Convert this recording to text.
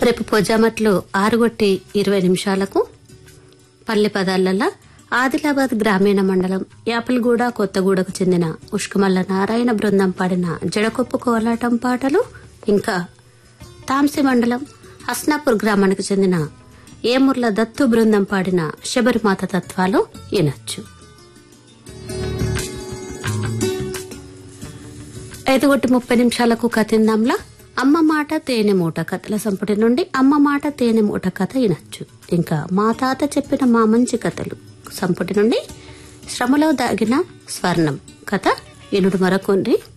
రేపు పొజామట్లు ఆరుగొట్టి ఇరవై నిమిషాలకు పల్లె పదాలల్లా ఆదిలాబాద్ గ్రామీణ మండలం యాపల్గూడ కొత్తగూడకు చెందిన ఉష్కమల్ల నారాయణ బృందం పాడిన జడకొప్పు కోలాటం పాటలు ఇంకా తాంసి మండలం హస్నాపూర్ గ్రామానికి చెందిన ఏముర్ల దత్తు బృందం పాడిన శబరిమాత తత్వాలు వినొచ్చు ఐదు ఒకటి ముప్పై నిమిషాలకు కథిందాంలా అమ్మ మాట తేనె మూట కథల సంపుటి నుండి అమ్మ మాట తేనె మూట కథ వినొచ్చు ఇంకా మా తాత చెప్పిన మా మంచి కథలు సంపుటి నుండి శ్రమలో దాగిన స్వర్ణం కథ ఇనుడు మరొకొండ్రి